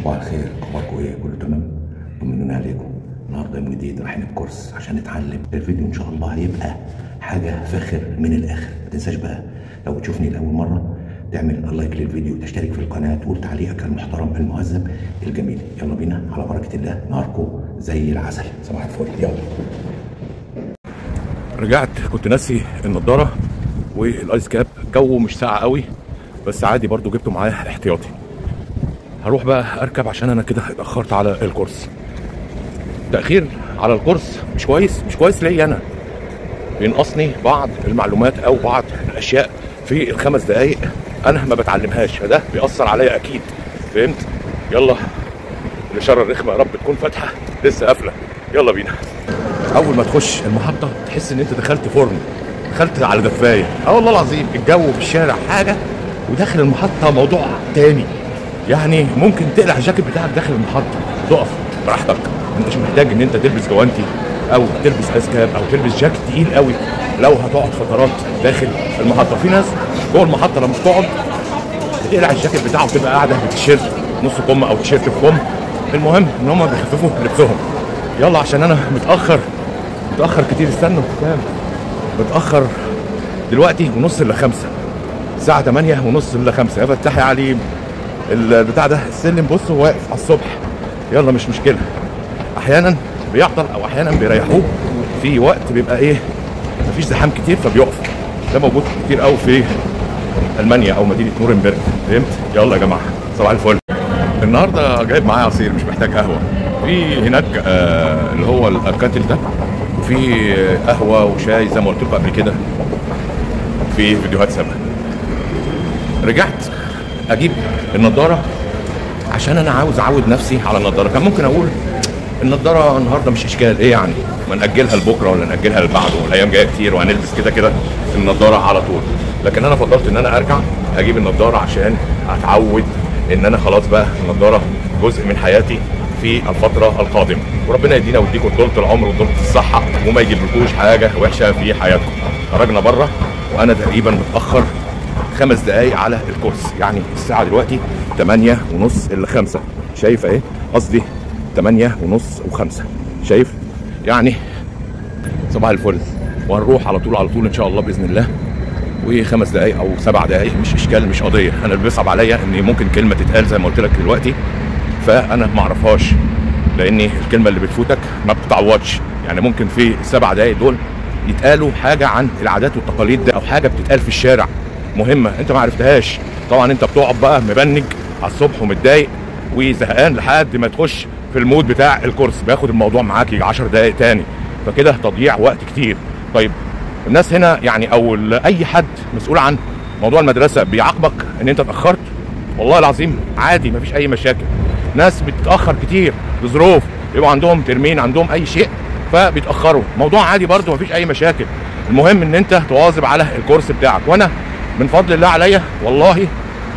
صباح الخير اخباركم ايه كله تمام طمنونا عليكم النهارده يوم جديد رايحين الكورس عشان نتعلم الفيديو ان شاء الله هيبقى حاجه فاخر من الاخر ما تنساش بقى لو بتشوفني لاول مره تعمل لايك للفيديو تشترك في القناه تقول تعليقك المحترم المهذب الجميل يلا بينا على بركه الله نهاركم زي العسل صباح الفل يلا رجعت كنت ناسي النضاره والايس كاب الجو مش ساقع قوي بس عادي برضو جبته معايا احتياطي هروح بقى اركب عشان انا كده اتاخرت على الكورس تاخير على الكورس مش كويس مش كويس ليا انا بينقصني بعض المعلومات او بعض الاشياء في الخمس دقايق انا ما بتعلمهاش فده بيأثر عليا اكيد فهمت يلا الاشاره الرخمه يا رب تكون فاتحه لسه قافله يلا بينا اول ما تخش المحطه تحس ان انت دخلت فرن دخلت على دفايه اه والله العظيم الجو في الشارع حاجه وداخل المحطه موضوع تاني يعني ممكن تقلع الجاكيت بتاعك داخل المحطه تقف براحتك انت مش محتاج ان انت تلبس جوانتي او تلبس ايس كاب او تلبس جاكيت تقيل قوي لو هتقعد فترات داخل المحطه في ناس جوه المحطه لما بتقعد بتقلع الجاكيت بتاعه وتبقى قاعده بتيشيرت نص كم او تيشيرت في كم المهم ان هم بيخففوا لبسهم يلا عشان انا متاخر متاخر كتير استنوا كام متاخر دلوقتي ونص الا خمسة الساعة 8 ونص الا خمسة يا فتحي يا عليم البتاع ده السلم بص هو واقف على الصبح يلا مش مشكلة احيانا بيعطل او احيانا بيريحوه في وقت بيبقى ايه مفيش زحام كتير فبيقف ده موجود كتير قوي في المانيا او مدينة نورنبرج فهمت يلا يا جماعة صباح الفل النهارده جايب معايا عصير مش محتاج قهوة في هناك آه اللي هو الكاتل ده وفي قهوة وشاي زي ما قلت لكم قبل كده في فيديوهات سابقة رجعت اجيب النضاره عشان انا عاوز اعود نفسي على النضاره كان ممكن اقول النضاره النهارده مش اشكال ايه يعني ما ناجلها لبكره ولا ناجلها لبعده والايام جايه كتير وهنلبس كده كده النضاره على طول لكن انا فضلت ان انا ارجع اجيب النضاره عشان اتعود ان انا خلاص بقى النضاره جزء من حياتي في الفترة القادمة وربنا يدينا ويديكم طولة العمر وطولة الصحة وما يجيبلكوش حاجة وحشة في حياتكم خرجنا بره وانا تقريبا متأخر خمس دقايق على الكورس يعني الساعة دلوقتي 8 ونص إلا 5 شايف اهي قصدي 8 ونص و5 شايف يعني صباح الفل وهنروح على طول على طول ان شاء الله باذن الله وخمس دقايق او سبع دقايق مش اشكال مش قضيه انا اللي بيصعب عليا ان ممكن كلمه تتقال زي ما قلت لك دلوقتي فانا ما اعرفهاش لان الكلمه اللي بتفوتك ما بتتعوضش يعني ممكن في السبع دقايق دول يتقالوا حاجه عن العادات والتقاليد ده او حاجه بتتقال في الشارع مهمه انت ما عرفتهاش طبعا انت بتقعد بقى مبنج على الصبح ومتضايق وزهقان لحد ما تخش في المود بتاع الكورس بياخد الموضوع معاك يجي 10 دقائق تاني فكده تضييع وقت كتير طيب الناس هنا يعني او اي حد مسؤول عن موضوع المدرسه بيعاقبك ان انت اتاخرت والله العظيم عادي مفيش اي مشاكل ناس بتتاخر كتير لظروف يبقى عندهم ترمين عندهم اي شيء فبيتاخروا موضوع عادي برضه مفيش اي مشاكل المهم ان انت تواظب على الكورس بتاعك وانا من فضل الله عليا والله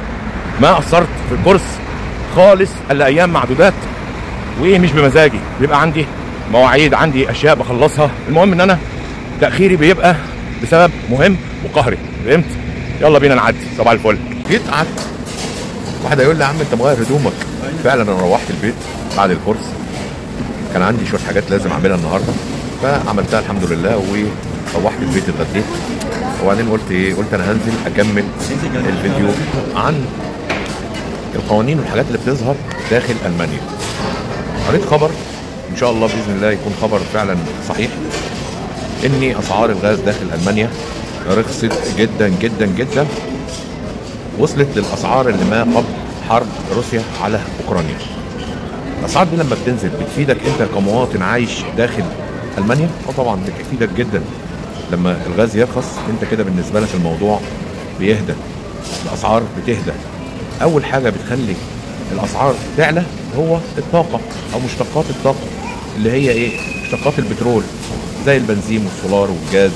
ما قصرت في الكورس خالص الا ايام معدودات ومش بمزاجي بيبقى عندي مواعيد عندي اشياء بخلصها المهم ان انا تاخيري بيبقى بسبب مهم وقهري فهمت يلا بينا نعدي صباح الفل جيت قعدت واحد هيقول لي يا عم انت مغير هدومك فعلا انا روحت البيت بعد الكورس كان عندي شويه حاجات لازم اعملها النهارده فعملتها الحمد لله وروحت البيت اتغديت وبعدين قلت ايه قلت انا هنزل اكمل الفيديو عن القوانين والحاجات اللي بتظهر داخل المانيا قريت خبر ان شاء الله باذن الله يكون خبر فعلا صحيح ان اسعار الغاز داخل المانيا رخصت جدا جدا جدا وصلت للاسعار اللي ما قبل حرب روسيا على اوكرانيا الاسعار دي لما بتنزل بتفيدك انت كمواطن عايش داخل المانيا اه طبعا بتفيدك جدا لما الغاز يرخص انت كده بالنسبه لك الموضوع بيهدى الاسعار بتهدى اول حاجه بتخلي الاسعار تعلى هو الطاقه او مشتقات الطاقه اللي هي ايه مشتقات البترول زي البنزين والسولار والجاز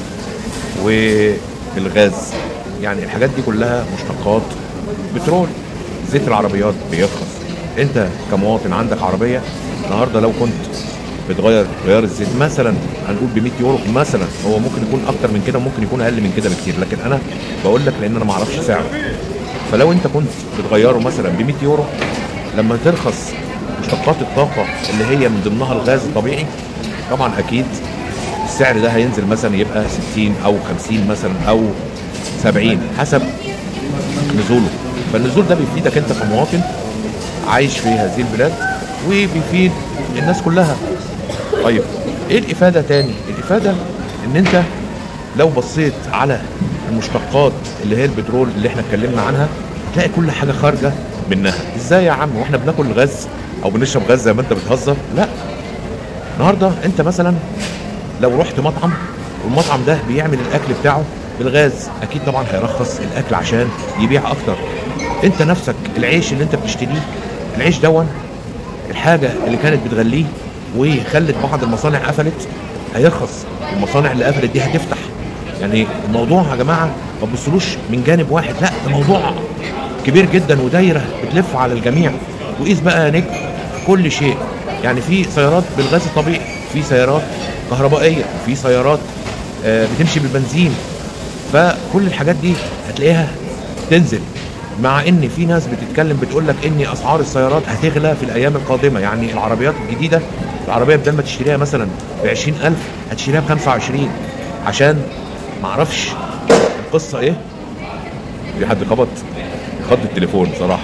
والغاز يعني الحاجات دي كلها مشتقات بترول زيت العربيات بيرخص انت كمواطن عندك عربيه النهارده لو كنت بتغير غيار الزيت مثلا هنقول ب 100 يورو مثلا هو ممكن يكون اكتر من كده وممكن يكون اقل من كده بكتير لكن انا بقول لك لان انا ما اعرفش سعره فلو انت كنت بتغيره مثلا ب 100 يورو لما ترخص مشتقات الطاقه اللي هي من ضمنها الغاز الطبيعي طبعا اكيد السعر ده هينزل مثلا يبقى 60 او 50 مثلا او 70 حسب نزوله فالنزول ده بيفيدك انت كمواطن عايش في هذه البلاد وبيفيد الناس كلها طيب ايه الافاده تاني الافاده ان انت لو بصيت على المشتقات اللي هي البترول اللي احنا اتكلمنا عنها تلاقي كل حاجه خارجه منها ازاي يا عم واحنا بناكل غاز او بنشرب غاز زي ما انت بتهزر لا النهارده انت مثلا لو رحت مطعم والمطعم ده بيعمل الاكل بتاعه بالغاز اكيد طبعا هيرخص الاكل عشان يبيع اكتر انت نفسك العيش اللي انت بتشتريه العيش دون الحاجه اللي كانت بتغليه وخلت بعض المصانع قفلت هيرخص المصانع اللي قفلت دي هتفتح يعني الموضوع يا جماعه ما تبصلوش من جانب واحد لا ده موضوع كبير جدا ودايره بتلف على الجميع وقيس بقى يا نجم في كل شيء يعني في سيارات بالغاز الطبيعي في سيارات كهربائيه في سيارات آه، بتمشي بالبنزين فكل الحاجات دي هتلاقيها تنزل مع ان في ناس بتتكلم بتقول لك ان اسعار السيارات هتغلى في الايام القادمه يعني العربيات الجديده العربيه بدل ما تشتريها مثلا ب 20000 هتشتريها ب 25 عشان معرفش القصه ايه في حد خبط خد التليفون بصراحه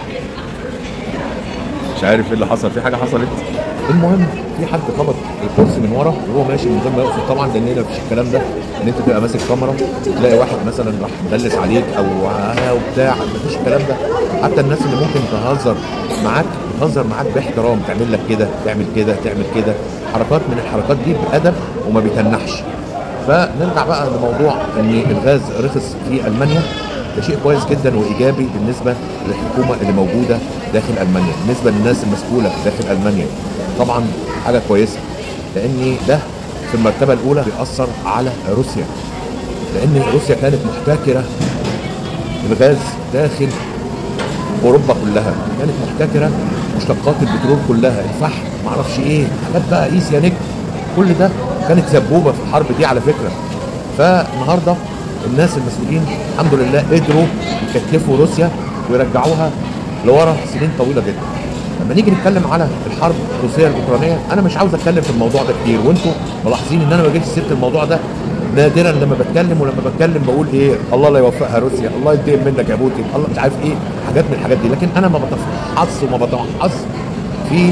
مش عارف ايه اللي حصل في حاجه حصلت المهم في حد خبط الكرسي من ورا وهو ماشي من غير ما يقصد طبعا لان هنا مفيش الكلام ده ان انت تبقى ماسك كاميرا تلاقي واحد مثلا راح مدلس عليك او آه وبتاع مفيش الكلام ده حتى الناس اللي ممكن تهزر معاك بتهزر معاك باحترام تعمل لك كده تعمل كده تعمل كده حركات من الحركات دي بادب وما بيتنحش فنرجع بقى لموضوع ان الغاز رخص في المانيا ده شيء كويس جدا وايجابي بالنسبه للحكومه اللي موجوده داخل المانيا بالنسبه للناس المسؤوله داخل المانيا طبعا حاجه كويسه لان ده في المرتبه الاولى بيأثر على روسيا لان روسيا كانت محتكره الغاز داخل اوروبا كلها كانت محتكره مشتقات البترول كلها الفحم معرفش ايه حاجات بقى قيس يا نجم كل ده كانت سبوبه في الحرب دي على فكره فالنهارده الناس المسؤولين الحمد لله قدروا يكتفوا روسيا ويرجعوها لورا سنين طويله جدا لما نيجي نتكلم على الحرب الروسيه الاوكرانيه انا مش عاوز اتكلم في الموضوع ده كتير وانتم ملاحظين ان انا ما جبتش سيره الموضوع ده نادرا لما بتكلم ولما بتكلم بقول ايه الله لا يوفقها روسيا الله ينتقم منك يا بوتين الله مش عارف ايه حاجات من الحاجات دي لكن انا ما بتفحص وما بتوحص في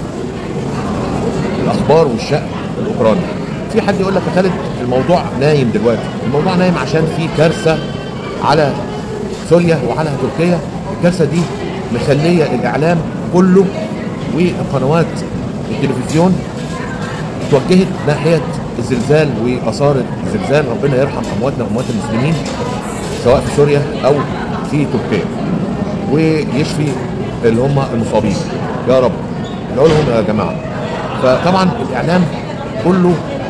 الاخبار والشأن الاوكراني في حد يقول لك يا خالد الموضوع نايم دلوقتي الموضوع نايم عشان في كارثه على سوريا وعلى تركيا الكارثه دي مخليه الاعلام كله وقنوات التلفزيون اتوجهت ناحيه الزلزال واثار الزلزال ربنا يرحم امواتنا واموات المسلمين سواء في سوريا او في تركيا ويشفي اللي هم المصابين يا رب ادعوا لهم يا جماعه فطبعا الاعلام كله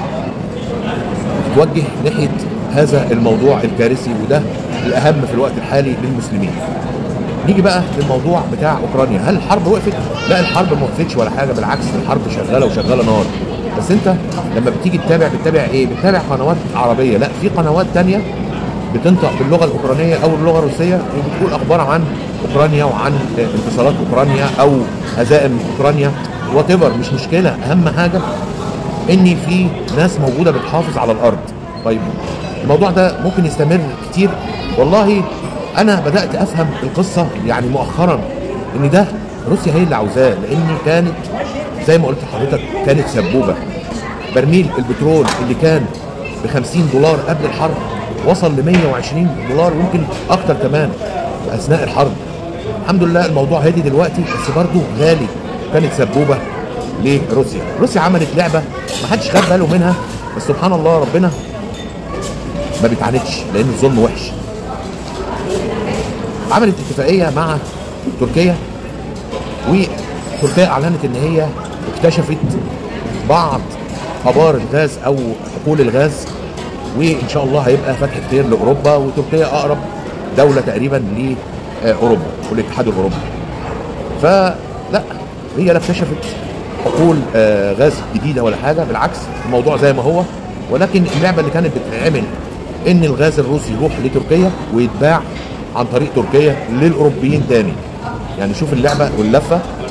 توجه ناحيه هذا الموضوع الكارثي وده الاهم في الوقت الحالي للمسلمين. نيجي بقى للموضوع بتاع اوكرانيا، هل الحرب وقفت؟ لا الحرب ما وقفتش ولا حاجه بالعكس الحرب شغاله وشغاله نار. بس انت لما بتيجي تتابع بتتابع ايه؟ بتتابع قنوات عربيه، لا في قنوات تانية بتنطق باللغه الاوكرانيه او اللغه الروسيه وبتقول اخبار عن اوكرانيا وعن انتصارات اوكرانيا او هزائم اوكرانيا وات مش مشكله اهم حاجه ان في ناس موجوده بتحافظ على الارض طيب الموضوع ده ممكن يستمر كتير والله انا بدات افهم القصه يعني مؤخرا ان ده روسيا هي اللي عاوزاه لان كانت زي ما قلت لحضرتك كانت سبوبه برميل البترول اللي كان ب 50 دولار قبل الحرب وصل ل 120 دولار ويمكن اكتر كمان اثناء الحرب الحمد لله الموضوع هادي دلوقتي بس برضه غالي كانت سبوبه لروسيا روسيا عملت لعبه ما حدش خد باله منها بس سبحان الله ربنا ما بيتعاندش لان الظلم وحش عملت اتفاقيه مع تركيا وتركيا اعلنت ان هي اكتشفت بعض ابار الغاز او حقول الغاز وان شاء الله هيبقى فتح خير لاوروبا وتركيا اقرب دوله تقريبا لاوروبا والاتحاد الاوروبي فلا هي لا اكتشفت حقول آه غاز جديده ولا حاجه بالعكس الموضوع زي ما هو ولكن اللعبه اللي كانت بتتعمل ان الغاز الروسي يروح لتركيا ويتباع عن طريق تركيا للاوروبيين تاني يعني شوف اللعبه واللفه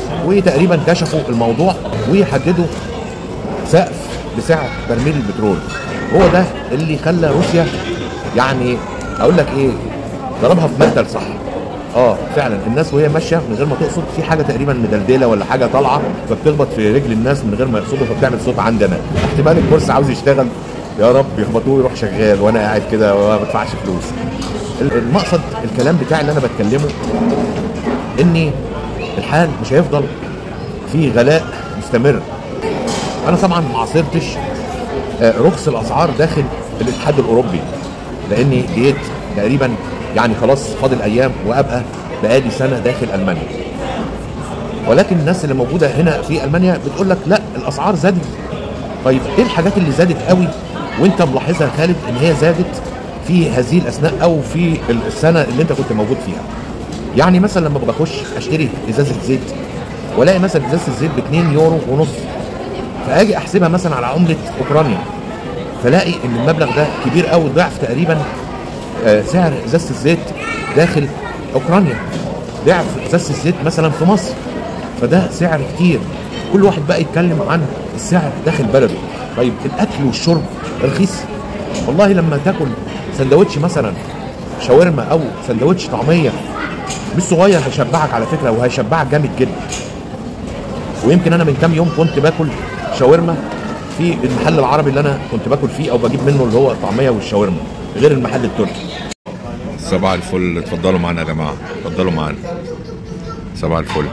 وتقريبا كشفوا الموضوع وحددوا سقف لسعر برميل البترول هو ده اللي خلى روسيا يعني اقول لك ايه ضربها في مقتل صح اه فعلا الناس وهي ماشيه من غير ما تقصد في حاجه تقريبا مدلدله ولا حاجه طالعه فبتخبط في رجل الناس من غير ما يقصدوا فبتعمل صوت عندنا احتمال الكرسي عاوز يشتغل يا رب يخبطوه يروح شغال وانا قاعد كده وما بدفعش فلوس المقصد الكلام بتاعي اللي انا بتكلمه ان الحال مش هيفضل في غلاء مستمر انا طبعا ما عاصرتش آه، رخص الاسعار داخل الاتحاد الاوروبي لاني جيت تقريبا يعني خلاص فاضل ايام وابقى بقالي سنه داخل المانيا ولكن الناس اللي موجوده هنا في المانيا بتقول لك لا الاسعار زادت طيب ايه الحاجات اللي زادت قوي وانت ملاحظها يا خالد ان هي زادت في هذه الاثناء او في السنه اللي انت كنت موجود فيها يعني مثلا لما بخش اشتري ازازه زيت والاقي مثلا ازازه الزيت ب 2 يورو ونص فاجي احسبها مثلا على عمله اوكرانيا فلاقي ان المبلغ ده كبير قوي ضعف تقريبا آه، سعر ازازه الزيت داخل اوكرانيا ضعف ازازه الزيت مثلا في مصر فده سعر كتير كل واحد بقى يتكلم عن السعر داخل بلده طيب الاكل والشرب رخيص والله لما تاكل سندوتش مثلا شاورما او سندوتش طعميه مش صغير هيشبعك على فكره وهيشبعك جامد جدا ويمكن انا من كام يوم كنت باكل شاورما في المحل العربي اللي انا كنت باكل فيه او بجيب منه اللي هو الطعميه والشاورما غير المحل التركي صباح الفل اتفضلوا معانا يا جماعه اتفضلوا معانا صباح الفل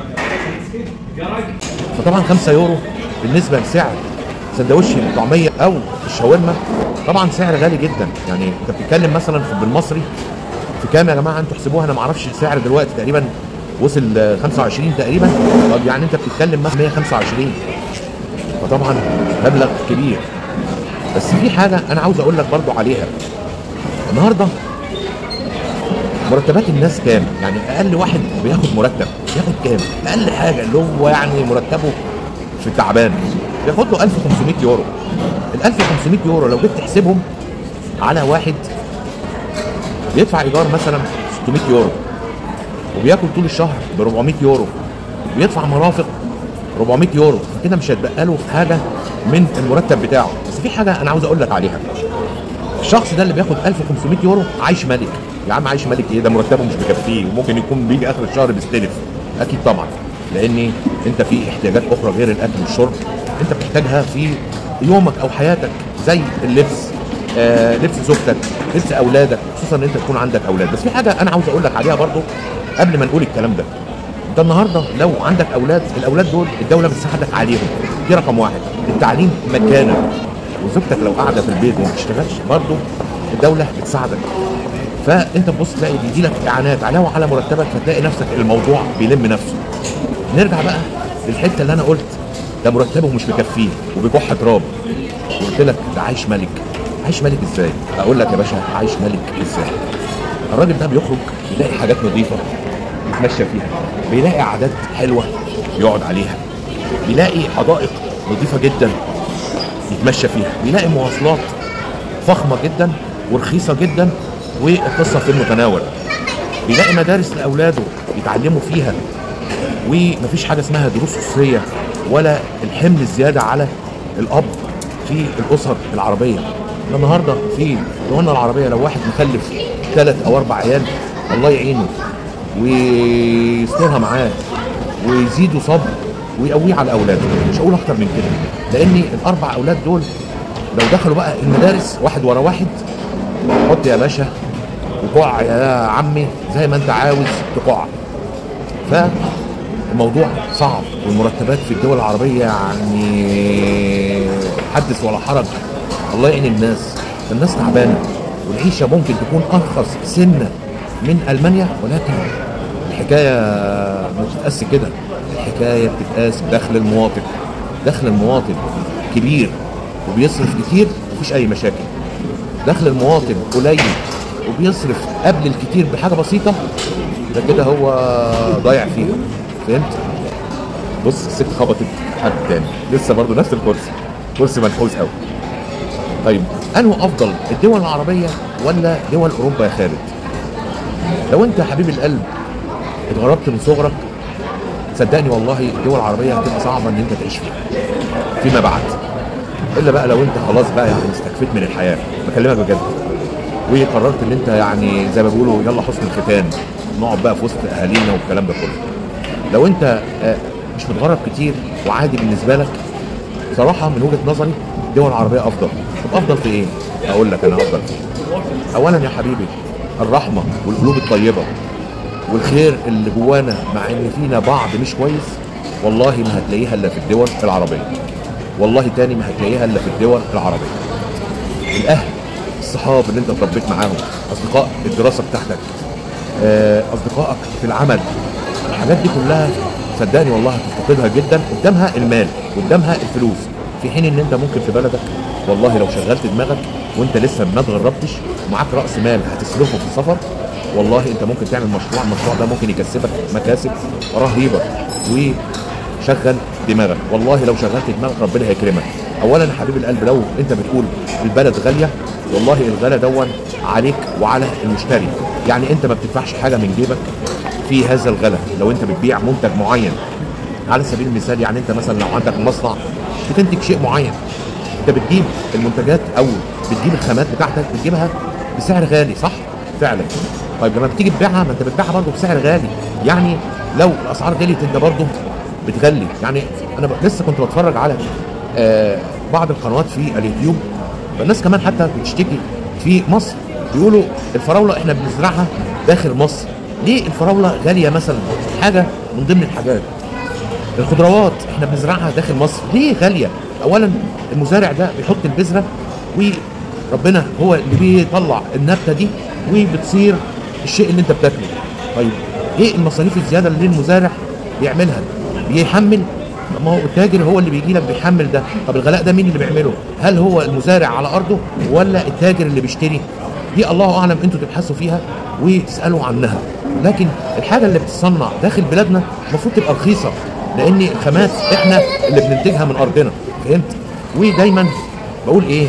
فطبعا 5 يورو بالنسبه لسعر سندوتش الطعميه او الشاورما طبعا سعر غالي جدا يعني انت بتتكلم مثلا في بالمصري في كام يا جماعه انتوا احسبوها انا ما اعرفش السعر دلوقتي تقريبا وصل آه، 25 تقريبا طب يعني انت بتتكلم مثلا 125 فطبعا مبلغ كبير بس في حاجه انا عاوز اقول لك برضو عليها النهارده مرتبات الناس كام؟ يعني اقل واحد بياخد مرتب ياخد كام؟ اقل حاجه اللي هو يعني مرتبه في التعبان بياخد له 1500 يورو ال 1500 يورو لو جيت تحسبهم على واحد بيدفع ايجار مثلا 600 يورو وبياكل طول الشهر ب 400 يورو بيدفع مرافق 400 يورو فكده مش هتبقى له حاجه من المرتب بتاعه بس في حاجه انا عاوز اقول لك عليها الشخص ده اللي بياخد 1500 يورو عايش ملك يا عم عايش ملك ايه ده مرتبه مش مكفيه وممكن يكون بيجي اخر الشهر بيستلف اكيد طبعا لان انت في احتياجات اخرى غير الاكل والشرب انت بتحتاجها في يومك او حياتك زي اللبس آه لبس زوجتك لبس اولادك خصوصا ان انت تكون عندك اولاد بس في حاجه انا عاوز اقول لك عليها برضو قبل ما نقول الكلام ده انت النهارده لو عندك اولاد الاولاد دول الدوله بتساعدك عليهم دي رقم واحد التعليم مجانا وزوجتك لو قاعده في البيت وما بتشتغلش برضه الدوله بتساعدك فانت تبص تلاقي بيجي لك اعانات علاوه على مرتبك فتلاقي نفسك الموضوع بيلم نفسه نرجع بقى للحته اللي انا قلت ده مرتبه مش مكفيه وبيكح تراب وقلت لك ده عايش ملك عايش ملك ازاي اقول لك يا باشا عايش ملك ازاي الراجل ده بيخرج يلاقي حاجات نظيفه يتمشى فيها بيلاقي عادات حلوه يقعد عليها بيلاقي حدائق نظيفه جدا يتمشى فيها بيلاقي مواصلات فخمه جدا ورخيصه جدا والقصه في المتناول بيلاقي مدارس لاولاده يتعلموا فيها ومفيش حاجه اسمها دروس اسريه ولا الحمل الزياده على الاب في الاسر العربيه إحنا النهارده في دولنا العربيه لو واحد مخلف ثلاث او اربع عيال الله يعينه ويسترها معاه ويزيده صبر ويقويه على اولاده مش هقول اكتر من كده لان الاربع اولاد دول لو دخلوا بقى المدارس واحد ورا واحد حط يا باشا وقع يا عمي زي ما انت عاوز تقع فالموضوع صعب والمرتبات في الدول العربية يعني حدث ولا حرج الله يعين الناس الناس تعبانة والعيشة ممكن تكون أرخص سنة من ألمانيا ولكن الحكاية ما بتتقاس كده الحكاية بتتقاس بدخل المواطن دخل المواطن كبير وبيصرف كتير مفيش أي مشاكل دخل المواطن قليل وبيصرف قبل الكتير بحاجه بسيطه ده كده هو ضايع فيها فهمت؟ بص الست خبطت حد تاني لسه برضه نفس الكرسي كرسي منحوس قوي طيب انه افضل الدول العربيه ولا دول اوروبا يا خالد؟ لو انت يا حبيب القلب اتغربت من صغرك صدقني والله الدول العربيه هتبقى صعبه ان انت تعيش فيها فيما بعد الا بقى لو انت خلاص بقى يعني استكفيت من الحياه بكلمك بجد وقررت ان انت يعني زي ما بيقولوا يلا حسن الختام نقعد بقى في وسط اهالينا والكلام ده كله لو انت آه، مش متغرب كتير وعادي بالنسبه لك صراحه من وجهه نظري الدول العربيه افضل طب افضل في ايه اقول لك انا افضل في ايه اولا يا حبيبي الرحمه والقلوب الطيبه والخير اللي جوانا مع ان فينا بعض مش كويس والله ما هتلاقيها الا في الدول العربيه والله تاني ما هتلاقيها الا في الدول العربيه الاهل الصحاب اللي انت اتربيت معاهم اصدقاء الدراسه بتاعتك آه، اصدقائك في العمل الحاجات دي كلها صدقني والله هتفتقدها جدا قدامها المال قدامها الفلوس في حين ان انت ممكن في بلدك والله لو شغلت دماغك وانت لسه ما اتغربتش ومعاك راس مال هتصرفه في السفر والله انت ممكن تعمل مشروع المشروع ده ممكن يكسبك مكاسب رهيبه وشغل دماغك والله لو شغلت دماغك ربنا هيكرمك اولا يا حبيب القلب لو انت بتقول البلد غاليه والله الغلا دون عليك وعلى المشتري يعني انت ما بتدفعش حاجه من جيبك في هذا الغلا لو انت بتبيع منتج معين على سبيل المثال يعني انت مثلا لو عندك مصنع بتنتج شيء معين انت بتجيب المنتجات او بتجيب الخامات بتاعتك بتجيبها بسعر غالي صح فعلا طيب لما بتيجي تبيعها ما انت بتبيعها برضه بسعر غالي يعني لو الاسعار غليت انت برضه بتغلي يعني انا ب... لسه كنت بتفرج على آه بعض القنوات في اليوتيوب فالناس كمان حتى بتشتكي في مصر بيقولوا الفراوله احنا بنزرعها داخل مصر ليه الفراوله غاليه مثلا حاجه من ضمن الحاجات الخضروات احنا بنزرعها داخل مصر ليه غاليه اولا المزارع ده بيحط البذره وربنا هو اللي بيطلع النبته دي وبتصير الشيء اللي انت بتاكله طيب ايه المصاريف الزياده اللي المزارع بيعملها بيحمل ما هو التاجر هو اللي بيجي لك بيحمل ده طب الغلاء ده مين اللي بيعمله هل هو المزارع على ارضه ولا التاجر اللي بيشتري دي الله اعلم انتوا تبحثوا فيها وتسالوا عنها لكن الحاجه اللي بتصنع داخل بلادنا المفروض تبقى رخيصه لان الخامات احنا اللي بننتجها من ارضنا فهمت ودايما بقول ايه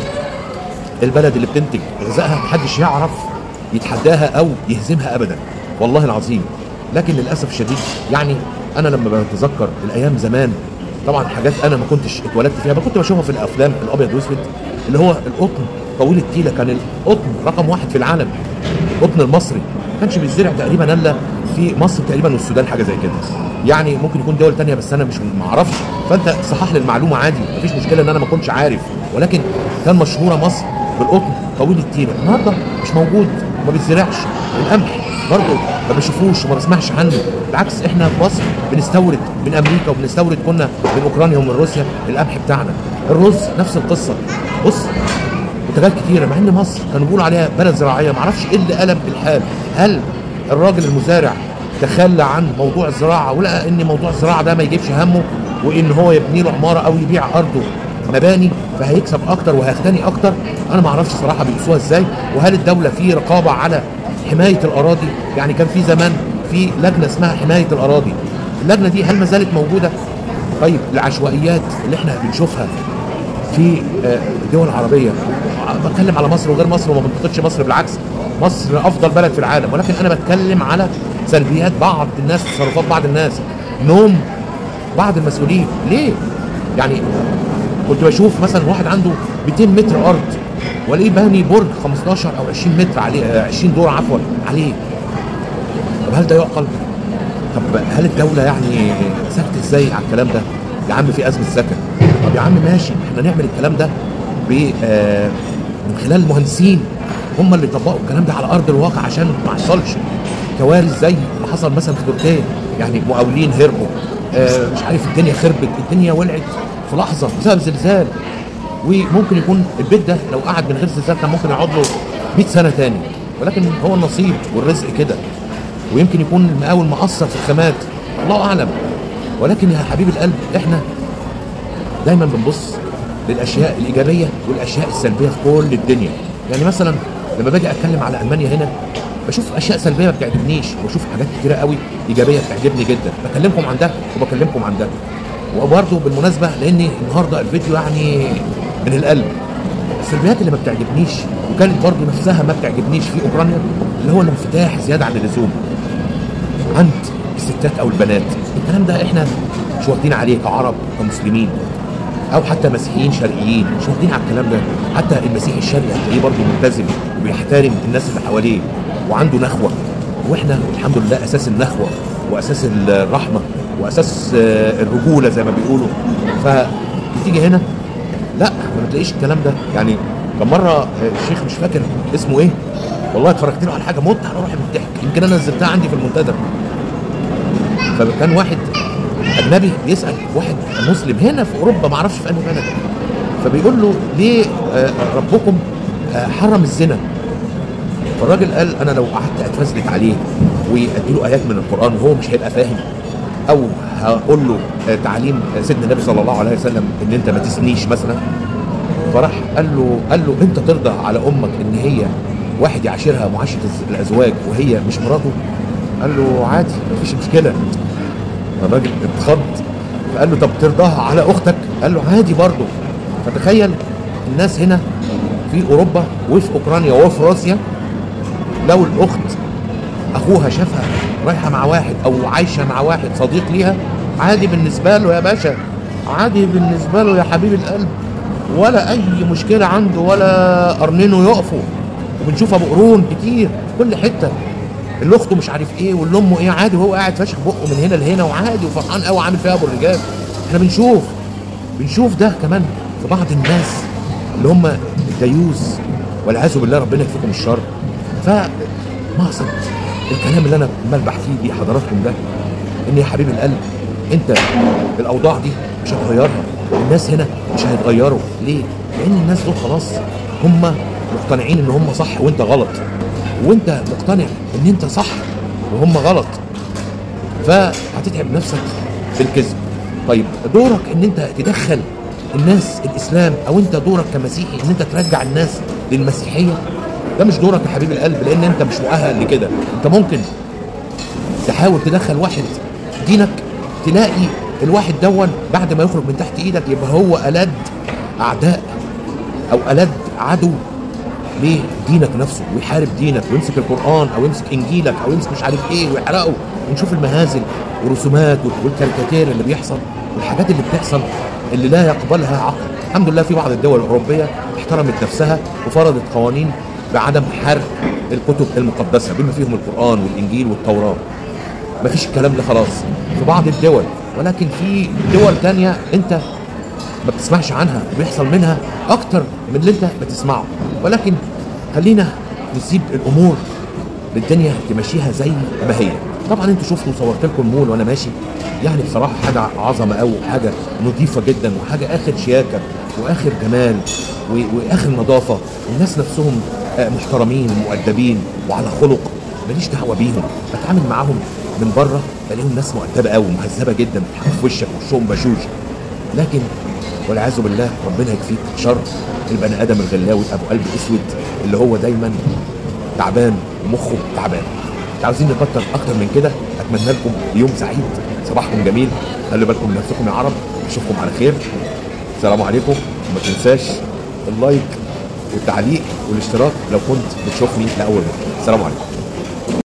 البلد اللي بتنتج غذائها محدش يعرف يتحداها او يهزمها ابدا والله العظيم لكن للاسف الشديد يعني انا لما بتذكر الايام زمان طبعا حاجات انا ما كنتش اتولدت فيها ما كنت بشوفها في الافلام الابيض واسود اللي هو القطن طويل التيله كان القطن رقم واحد في العالم القطن المصري ما كانش بيزرع تقريبا الا في مصر تقريبا والسودان حاجه زي كده يعني ممكن يكون دول تانية بس انا مش ما اعرفش فانت صحح لي المعلومه عادي مفيش مشكله ان انا ما كنتش عارف ولكن كان مشهوره مصر بالقطن طويل التيله النهارده مش موجود ما بيتزرعش القمح برضه ما بشوفوش وما بسمعش عنه بالعكس احنا في مصر بنستورد من امريكا وبنستورد كنا من اوكرانيا ومن روسيا القمح بتاعنا الرز نفس القصه بص منتجات كتيره مع ان مصر كانوا بيقولوا عليها بلد زراعيه ما اعرفش ايه اللي قلب الحال هل الراجل المزارع تخلى عن موضوع الزراعه ولقى ان موضوع الزراعه ده ما يجيبش همه وان هو يبني له عماره او يبيع ارضه مباني فهيكسب اكتر وهيغتني اكتر انا ما اعرفش صراحه بيقيسوها ازاي وهل الدوله في رقابه على حمايه الاراضي يعني كان في زمان في لجنه اسمها حمايه الاراضي اللجنه دي هل ما زالت موجوده طيب العشوائيات اللي احنا بنشوفها في آه، الدول العربيه بتكلم على مصر وغير مصر وما بنتقدش مصر بالعكس مصر افضل بلد في العالم ولكن انا بتكلم على سلبيات بعض الناس تصرفات بعض الناس نوم بعض المسؤولين ليه يعني كنت بشوف مثلا واحد عنده 200 متر ارض والاقيه باني برج 15 او 20 متر عليه آه، 20 دور عفوا عليه طب هل ده يعقل؟ طب هل الدوله يعني سكت ازاي على الكلام ده؟ يا عم في ازمه سكن طب يا عم ماشي احنا نعمل الكلام ده ب آه، من خلال المهندسين هم اللي يطبقوا الكلام ده على ارض الواقع عشان ما يحصلش كوارث زي اللي حصل مثلا في تركيا يعني مقاولين هربوا آه، مش عارف الدنيا خربت الدنيا ولعت في لحظه بسبب زلزال وممكن يكون البيت ده لو قعد من غير زلزال كان ممكن يقعد له 100 سنه تاني ولكن هو النصيب والرزق كده ويمكن يكون المقاول مقصر في الخامات الله اعلم ولكن يا حبيب القلب احنا دايما بنبص للاشياء الايجابيه والاشياء السلبيه في كل الدنيا يعني مثلا لما باجي اتكلم على المانيا هنا بشوف اشياء سلبيه ما بتعجبنيش وبشوف حاجات كتيره قوي ايجابيه بتعجبني جدا بكلمكم عن ده وبكلمكم عن ده وبرضه بالمناسبه لان النهارده الفيديو يعني من القلب السلبيات اللي ما بتعجبنيش وكانت برضه نفسها ما بتعجبنيش في اوكرانيا اللي هو الانفتاح زياده عن اللزوم عند الستات او البنات الكلام ده احنا مش واخدين عليه كعرب كمسلمين او حتى مسيحيين شرقيين مش واخدين على الكلام ده حتى المسيحي الشرقي هتلاقيه برضه ملتزم وبيحترم الناس اللي حواليه وعنده نخوه واحنا الحمد لله اساس النخوه واساس الرحمه واساس آه، الرجوله زي ما بيقولوا فتيجي هنا لا ما بتلاقيش الكلام ده يعني كان مره آه، الشيخ مش فاكر اسمه ايه والله اتفرجت له على حاجه مت على روحي من الضحك يمكن انا نزلتها عندي في المنتدى فكان واحد اجنبي بيسال واحد مسلم هنا في اوروبا ما اعرفش في انهي بلد فبيقول له ليه آه، ربكم آه، حرم الزنا فالراجل قال انا لو قعدت اتفزلك عليه واديله ايات من القران وهو مش هيبقى فاهم او هقول له آه، تعليم آه، سيدنا النبي صلى الله عليه وسلم ان انت ما تزنيش مثلا فراح قال له قال له انت ترضى على امك ان هي واحد يعاشرها معاشره الز- الازواج وهي مش مراته قال له عادي مفيش مشكله الراجل اتخض فقال له طب ترضاها على اختك قال له عادي برضه فتخيل الناس هنا في اوروبا وفي اوكرانيا وفي روسيا لو الاخت اخوها شافها رايحه مع واحد او عايشه مع واحد صديق ليها عادي بالنسبه له يا باشا عادي بالنسبه له يا حبيب القلب ولا اي مشكله عنده ولا قرنينه يقفوا وبنشوف ابو قرون كتير في كل حته اللي اخته مش عارف ايه واللي امه ايه عادي وهو قاعد فاشخ بقه من هنا لهنا وعادي وفرحان قوي عامل فيها ابو الرجال احنا بنشوف بنشوف ده كمان في بعض الناس اللي هم الديوز والعياذ بالله ربنا يكفيكم الشر فمقصد الكلام اللي انا عمال بحكيه لحضراتكم ده ان يا حبيب القلب انت الاوضاع دي مش هتغيرها الناس هنا مش هيتغيروا ليه؟ لان الناس دول خلاص هم مقتنعين ان هم صح وانت غلط وانت مقتنع ان انت صح وهم غلط فهتتعب نفسك بالكذب طيب دورك ان انت تدخل الناس الاسلام او انت دورك كمسيحي ان انت ترجع الناس للمسيحيه ده مش دورك يا حبيب القلب لان انت مش مؤهل لكده انت ممكن تحاول تدخل واحد دينك تلاقي الواحد دون بعد ما يخرج من تحت ايدك يبقى هو ألد اعداء او ألد عدو لدينك نفسه ويحارب دينك ويمسك القرآن او يمسك انجيلك او يمسك مش عارف ايه ويحرقه ونشوف المهازل والرسومات والكاريكاتير اللي بيحصل والحاجات اللي بتحصل اللي لا يقبلها عقل الحمد لله في بعض الدول الاوروبيه احترمت نفسها وفرضت قوانين بعدم حرق الكتب المقدسه بما فيهم القرآن والانجيل والتوراه مفيش الكلام ده خلاص في بعض الدول ولكن في دول تانية انت ما بتسمعش عنها وبيحصل منها اكتر من اللي انت بتسمعه ولكن خلينا نسيب الامور للدنيا تمشيها زي ما هي طبعا انتوا شفتوا صورت لكم المول وانا ماشي يعني بصراحه حاجه عظمه قوي وحاجه نظيفه جدا وحاجه اخر شياكه واخر جمال و- واخر نظافه والناس نفسهم آه، محترمين ومؤدبين وعلى خلق ماليش دعوه بيهم بتعامل معاهم من بره بلاقيهم ناس مؤدبه قوي ومهذبه جدا بيضحكوا في وشك وشهم بشوش لكن والعياذ بالله ربنا يكفيك شر البني ادم الغلاوي ابو قلب اسود اللي هو دايما تعبان ومخه تعبان مش عاوزين نكتر اكتر من كده اتمنى لكم يوم سعيد صباحكم جميل خلوا بالكم من نفسكم يا عرب اشوفكم على خير السلام عليكم وما تنساش اللايك والتعليق والاشتراك لو كنت بتشوفني لاول مره السلام عليكم